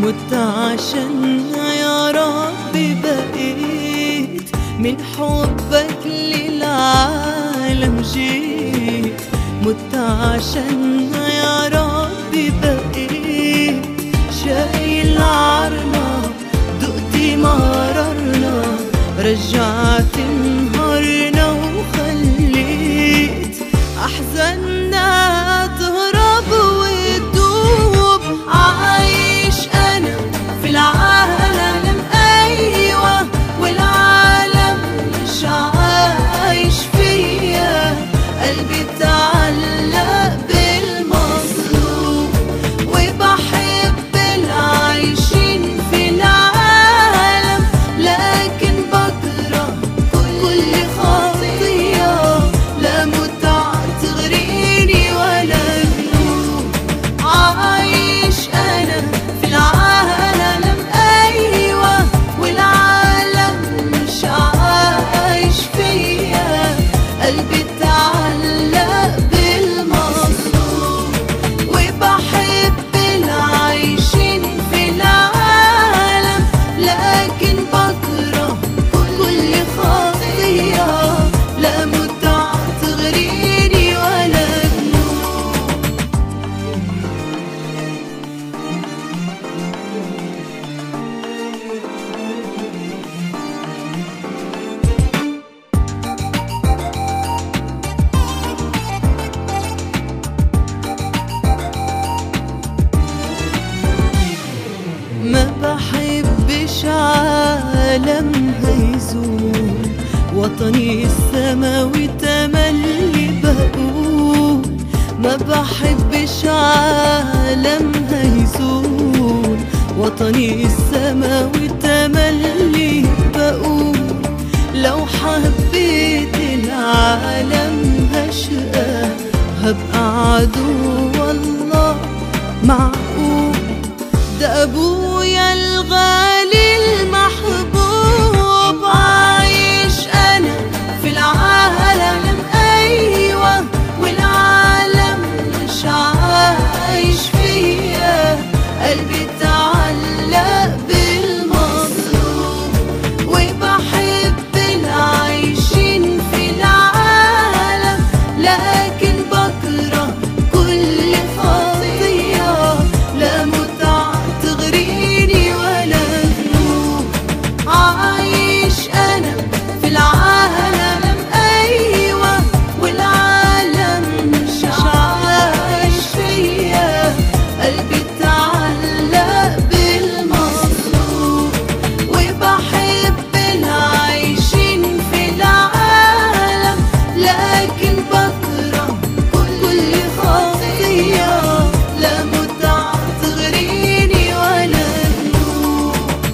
مت عشانها يا ربي بقيت من حبك للعالم جيت مت عشانها يا ربي بقيت شايل عارنا دقتي مررنا رجعت نهارنا وخليت أحزاننا تهرب وتدوب عايش أنا في العالم أيوة والعالم مش عايش فيا قلبي تعلق بالمظلوم وبحب العايشين في العالم لكن بكره كل خطية لا متعة تغريني ولا ذنوب عايش أنا في العالم أيوة والعالم مش عايش فيا قلبي تعلق بالمظلوم وبحب العايشين في العالم لكن بكره كل خطية لا متعة تغريني ولا ذنوب ما بحبش عالم هيزول وطني السماوي تملي بقول ما بحبش عالم هيزول وطني السماوي تملي بقول لو حبيت العالم هشقى هبقى عدو والله معقول ده ابويا الغالي المحبوب عايش انا في العالم ايوه والعالم مش عايش فيا قلبي تعلق بالمظلوم وبحب العايشين في العالم لكن بكره كل خطيه لا متعة تغريني ولا ذنوب عايش أنا في العالم أيوة والعالم مش عايش فيا قلبي تعلق بالمظلوم وبحب العايشين في العالم لكن بكره كل خطية لا متعة تغريني ولا ذنوب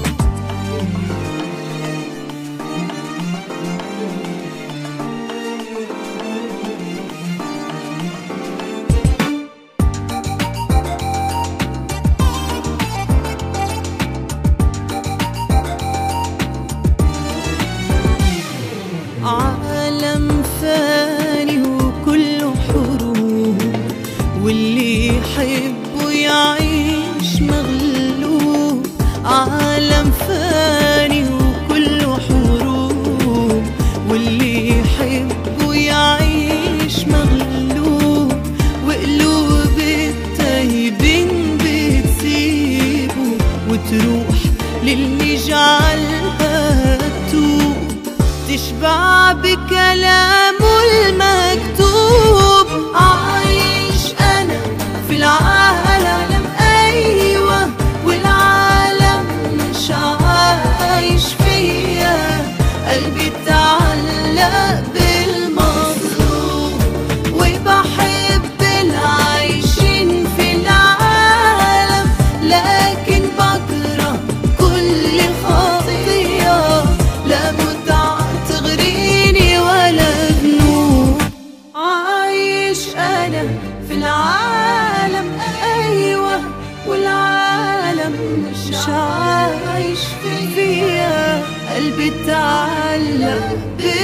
عالم فاني وكله حروب واللي يحبه يعيش مغلوب عالم فاني وكله حروب واللي يحبه يعيش مغلوب وقلوب التايبين بتسيبه وتروح للي جعلها تتوب تشبع بكلامه المكتوب عايش أنا في العالم أيوة والعالم مش عايش فيا قلبي تعلق بالمظلوم وبحب العايشين في العالم لكن بكره كل خطية لا متعة تغريني ولا ذنوب عايش أنا في العالم أيوة والعالم مش عايش فيا قلبي تعلق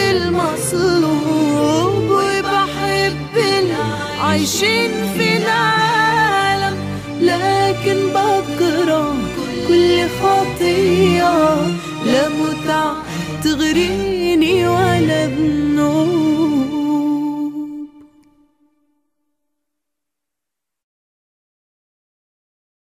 بالمصلوب وبحب العايشين في العالم لكن بكره ضحايا لا متع تغريني